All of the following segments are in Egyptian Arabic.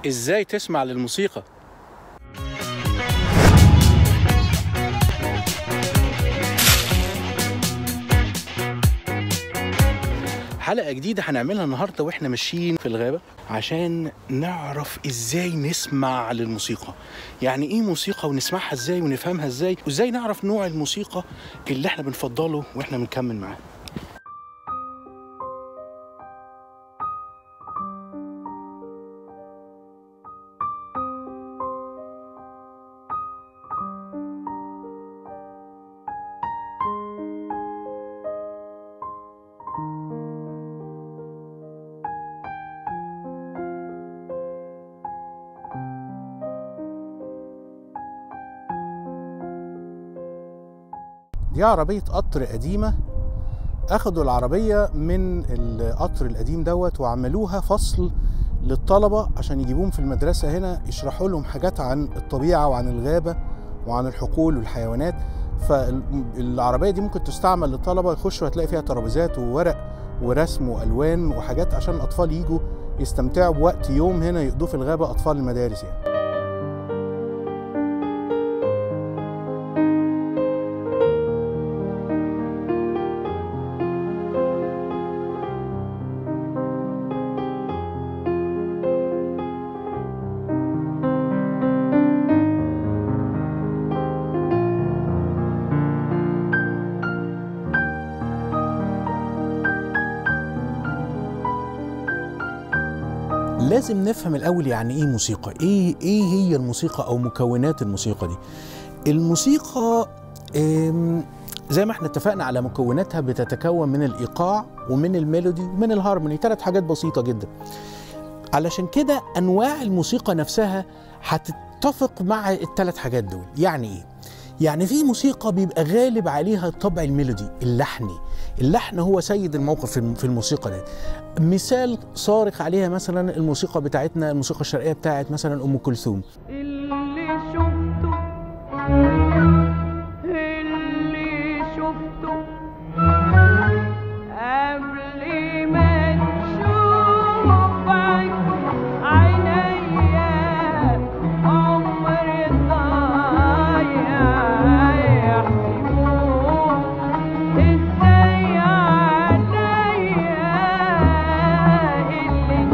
ازاي تسمع للموسيقى حلقة جديدة هنعملها النهاردة واحنا ماشيين في الغابة عشان نعرف ازاي نسمع للموسيقى يعني ايه موسيقى ونسمعها ازاي ونفهمها ازاي وازاي نعرف نوع الموسيقى اللي احنا بنفضله واحنا بنكمل معاه دي عربية قطر قديمة أخدوا العربية من القطر القديم دوت وعملوها فصل للطلبة عشان يجيبوهم في المدرسة هنا يشرحوا لهم حاجات عن الطبيعة وعن الغابة وعن الحقول والحيوانات فالعربية دي ممكن تستعمل للطلبة يخشوا هتلاقي فيها ترابيزات وورق ورسم وألوان وحاجات عشان الأطفال يجوا يستمتعوا بوقت يوم هنا يقضوه في الغابة أطفال المدارس يعني لازم نفهم الاول يعني ايه موسيقى ايه ايه هي الموسيقى او مكونات الموسيقى دي الموسيقى آم، زي ما احنا اتفقنا على مكوناتها بتتكون من الايقاع ومن الميلودي ومن الهارموني ثلاث حاجات بسيطه جدا علشان كده انواع الموسيقى نفسها هتتفق مع الثلاث حاجات دول يعني ايه يعني في موسيقى بيبقى غالب عليها الطبع الميلودي اللحني اللحن هو سيد الموقف في في الموسيقى دي مثال صارخ عليها مثلا الموسيقى بتاعتنا الموسيقى الشرقيه بتاعت مثلا ام كلثوم اللي شفته اللي شفته قبل ما تشوفك عينيا عمر ضايع يحسبوه ازاي عليا اللي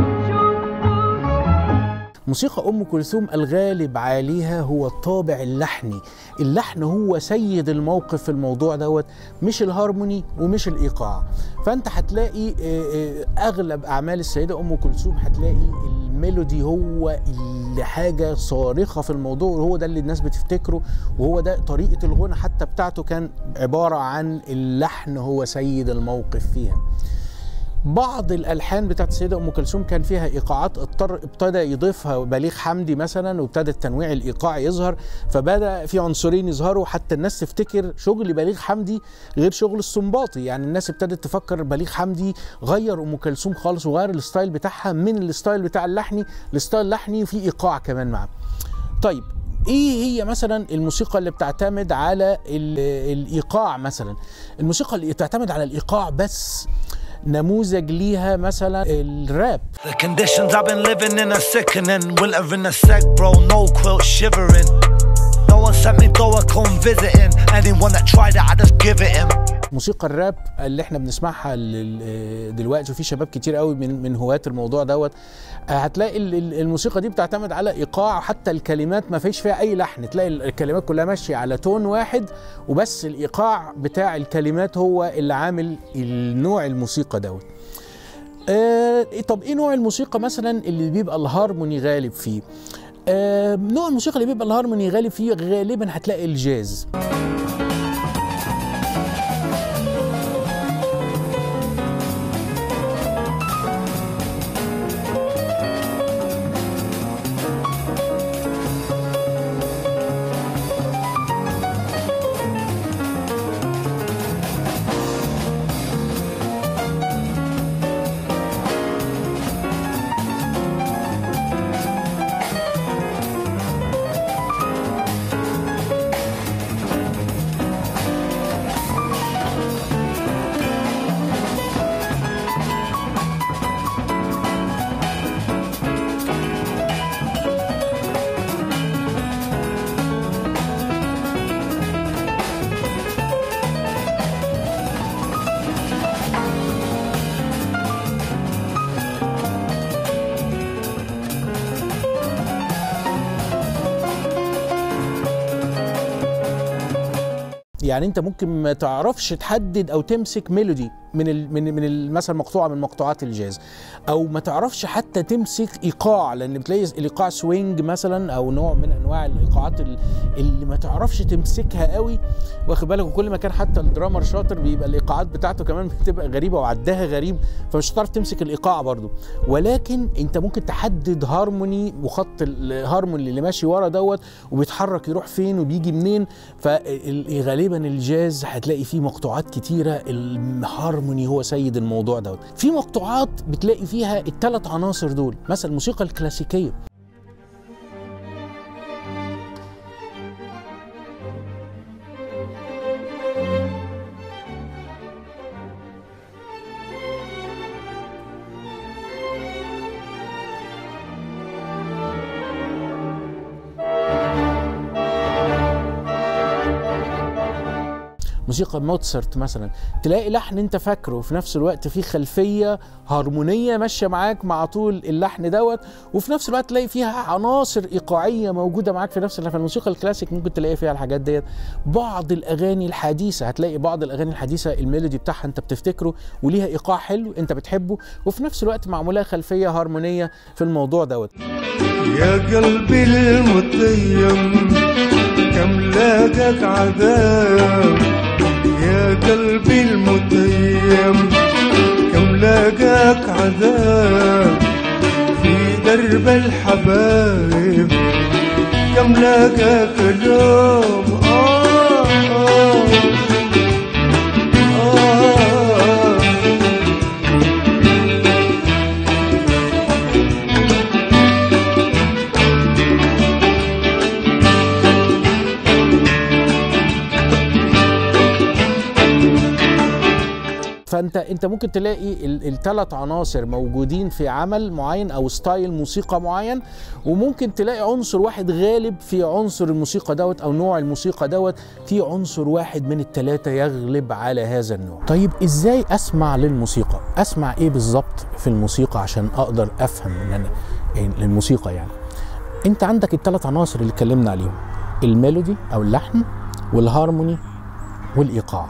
شفته موسيقى ام كلثوم الغالب عليها هو الطابع اللحني اللحن هو سيد الموقف في الموضوع دوت مش الهارموني ومش الايقاع فانت هتلاقي آه، آه، اغلب اعمال السيده ام كلثوم هتلاقي الميلودي هو اللي حاجه صارخه في الموضوع وهو ده اللي الناس بتفتكره وهو ده طريقه الغنى حتى بتاعته كان عباره عن اللحن هو سيد الموقف فيها بعض الالحان بتاعت السيده ام كلثوم كان فيها ايقاعات اضطر ابتدى يضيفها بليغ حمدي مثلا وابتدى التنويع الايقاعي يظهر فبدا في عنصرين يظهروا حتى الناس تفتكر شغل بليغ حمدي غير شغل السنباطي يعني الناس ابتدت تفكر بليغ حمدي غير ام كلثوم خالص وغير الستايل بتاعها من الستايل بتاع اللحني لستايل لحني وفي ايقاع كمان معاه طيب ايه هي مثلا الموسيقى اللي بتعتمد على ال- الايقاع مثلا الموسيقى اللي بتعتمد على الايقاع بس نموذج ليها مثلا الراب The conditions I've been living in are sickening. Winter in a sec, bro, no quilt shivering. No one sent me though I come visiting. Anyone that tried it, I just give it him. موسيقى الراب اللي احنا بنسمعها لل- دلوقتي وفي شباب كتير قوي من من هواة الموضوع دوت آه، هتلاقي ال- ال- الموسيقى دي بتعتمد على ايقاع حتى الكلمات ما فيش فيها اي لحن تلاقي الكلمات كلها ماشيه على تون واحد وبس الايقاع بتاع الكلمات هو اللي عامل النوع الموسيقى دوت آه طب ايه نوع الموسيقى مثلا اللي بيبقى الهارموني غالب فيه آه نوع الموسيقى اللي بيبقى الهارموني غالب فيه غالبا هتلاقي الجاز يعني انت ممكن ما تعرفش تحدد او تمسك ميلودي من ال من من ال- مثلا مقطوعه من مقطوعات الجاز او ما تعرفش حتى تمسك ايقاع لان بتلاقي الايقاع سوينج مثلا او نوع من انواع الايقاعات ال- اللي ما تعرفش تمسكها قوي واخد بالك وكل ما كان حتى الدرامر شاطر بيبقى الايقاعات بتاعته كمان بتبقى غريبه وعدها غريب فمش هتعرف تمسك الايقاع برضو ولكن انت ممكن تحدد هارموني وخط الهارموني اللي ماشي ورا دوت وبيتحرك يروح فين وبيجي منين فغالبا الجاز هتلاقي فيه مقطوعات كتيره الهارموني هو سيد الموضوع دوت في مقطوعات بتلاقي فيها الثلاث عناصر دول مثلا الموسيقى الكلاسيكيه موسيقى موتسرت مثلا تلاقي لحن انت فاكره وفي نفس الوقت في خلفيه هارمونيه ماشيه معاك مع طول اللحن دوت وفي نفس الوقت تلاقي فيها عناصر ايقاعيه موجوده معاك في نفس اللحن الموسيقى الكلاسيك ممكن تلاقي فيها الحاجات ديت بعض الاغاني الحديثه هتلاقي بعض الاغاني الحديثه الميلودي بتاعها انت بتفتكره وليها ايقاع حلو انت بتحبه وفي نفس الوقت معمولها خلفيه هارمونيه في الموضوع دوت يا قلبي المتيم كم لاقاك عذاب يا قلبي المتيم كم لاقاك عذاب في درب الحبايب كم لاقاك لوم آه آه آه فانت انت ممكن تلاقي الثلاث عناصر موجودين في عمل معين او ستايل موسيقى معين وممكن تلاقي عنصر واحد غالب في عنصر الموسيقى دوت او نوع الموسيقى دوت في عنصر واحد من الثلاثه يغلب على هذا النوع طيب ازاي اسمع للموسيقى اسمع ايه بالظبط في الموسيقى عشان اقدر افهم ان انا إيه الموسيقى يعني انت عندك الثلاث عناصر اللي اتكلمنا عليهم الميلودي او اللحن والهارموني والايقاع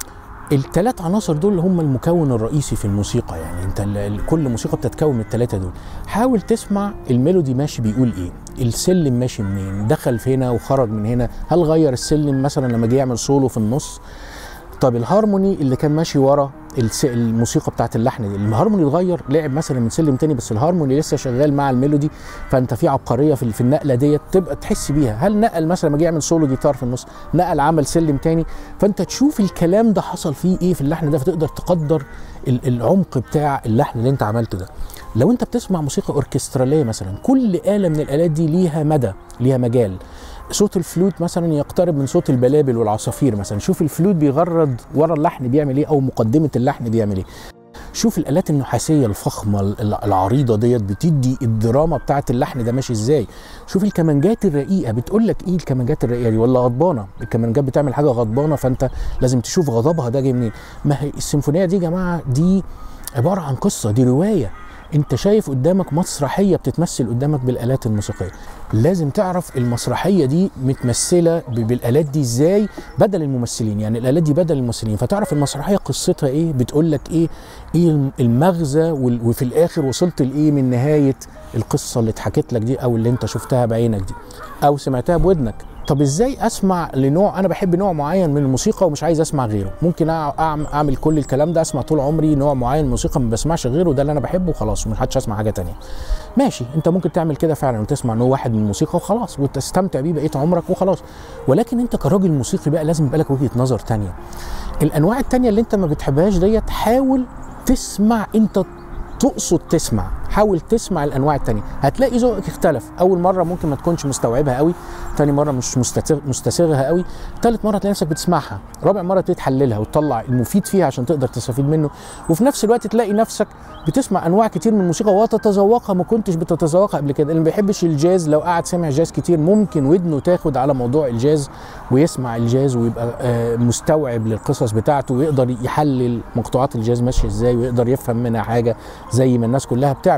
الثلاث عناصر دول هم المكون الرئيسي في الموسيقى يعني انت ال- ال- كل موسيقى بتتكون من الثلاثه دول حاول تسمع الميلودي ماشي بيقول ايه السلم ماشي منين دخل في هنا وخرج من هنا هل غير السلم مثلا لما جه يعمل سولو في النص طب الهارموني اللي كان ماشي ورا الس- الموسيقى بتاعت اللحن دي الهارموني اتغير لعب مثلا من سلم تاني بس الهارموني لسه شغال مع الميلودي فانت في عبقريه في في النقله ديت تبقى تحس بيها هل نقل مثلا لما جه يعمل سولو جيتار في النص نقل عمل سلم تاني فانت تشوف الكلام ده حصل فيه ايه في اللحن ده فتقدر تقدر ال- العمق بتاع اللحن اللي انت عملته ده لو انت بتسمع موسيقى اوركستراليه مثلا كل آلة من الآلات دي ليها مدى ليها مجال صوت الفلوت مثلا يقترب من صوت البلابل والعصافير مثلا شوف الفلوت بيغرد ورا اللحن بيعمل ايه او مقدمه اللحن بيعمل ايه شوف الالات النحاسيه الفخمه ال- العريضه ديت بتدي الدراما بتاعت اللحن ده ماشي ازاي شوف الكمانجات الرقيقه بتقول لك ايه الكمانجات الرقيقه دي ولا غضبانه الكمانجات بتعمل حاجه غضبانه فانت لازم تشوف غضبها ده جاي منين ما هي السيمفونيه دي يا جماعه دي عباره عن قصه دي روايه انت شايف قدامك مسرحيه بتتمثل قدامك بالالات الموسيقيه لازم تعرف المسرحيه دي متمثله ب- بالالات دي ازاي بدل الممثلين يعني الالات دي بدل الممثلين فتعرف المسرحيه قصتها ايه بتقول لك ايه ايه الم- المغزى وال- وفي الاخر وصلت لايه من نهايه القصه اللي اتحكت لك دي او اللي انت شفتها بعينك دي او سمعتها بودنك طب ازاي اسمع لنوع انا بحب نوع معين من الموسيقى ومش عايز اسمع غيره ممكن أع- أعم- اعمل كل الكلام ده اسمع طول عمري نوع معين من الموسيقى ما بسمعش غيره ده اللي انا بحبه وخلاص ومش حدش اسمع حاجه تانية ماشي انت ممكن تعمل كده فعلا وتسمع نوع واحد من الموسيقى وخلاص وتستمتع بيه بقيه عمرك وخلاص ولكن انت كراجل موسيقي بقى لازم يبقى لك وجهه نظر تانية الانواع التانية اللي انت ما بتحبهاش ديت حاول تسمع انت تقصد تسمع حاول تسمع الانواع التانية هتلاقي ذوقك اختلف اول مره ممكن ما تكونش مستوعبها قوي تاني مره مش مستساغ- مستساغها قوي تالت مره تلاقي نفسك بتسمعها رابع مره تبتدي تحللها وتطلع المفيد فيها عشان تقدر تستفيد منه وفي نفس الوقت تلاقي نفسك بتسمع انواع كتير من الموسيقى وتتذوقها ما كنتش بتتذوقها قبل كده اللي ما بيحبش الجاز لو قعد سمع جاز كتير ممكن ودنه تاخد على موضوع الجاز ويسمع الجاز ويبقى آه، مستوعب للقصص بتاعته ويقدر يحلل مقطوعات الجاز ماشيه ازاي ويقدر يفهم منها حاجه زي ما الناس كلها بتعمل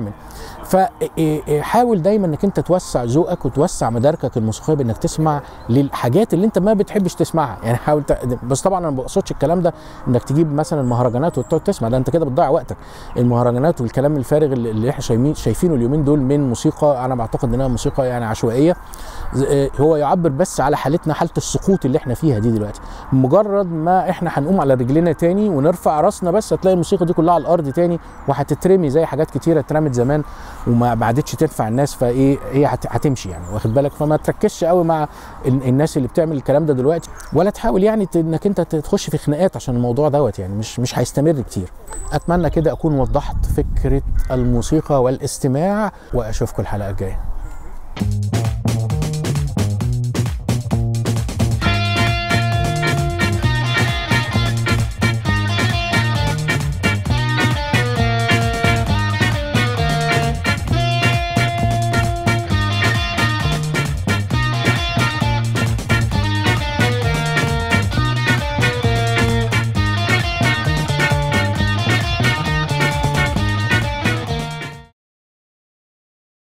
كامل فحاول دايما انك انت توسع ذوقك وتوسع مداركك الموسيقيه بانك تسمع للحاجات اللي انت ما بتحبش تسمعها يعني حاول ت... بس طبعا انا ما بقصدش الكلام ده انك تجيب مثلا مهرجانات وتقعد تسمع ده انت كده بتضيع وقتك المهرجانات والكلام الفارغ اللي اللي احنا شايفين شايفينه اليومين دول من موسيقى انا بعتقد انها موسيقى يعني عشوائيه ز- آه، هو يعبر بس على حالتنا حاله السقوط اللي احنا فيها دي دلوقتي مجرد ما احنا هنقوم على رجلنا تاني ونرفع راسنا بس هتلاقي الموسيقى دي كلها على الارض تاني وهتترمي زي حاجات كتيره اترمت زمان وما ما عادتش تنفع الناس فايه هي هت- هتمشي يعني واخد بالك فما تركزش قوي مع ال- الناس اللي بتعمل الكلام ده دلوقتي ولا تحاول يعني ت- انك انت تخش في خناقات عشان الموضوع دوت يعني مش مش هيستمر كتير اتمنى كده اكون وضحت فكره الموسيقى والاستماع واشوفكم الحلقه الجايه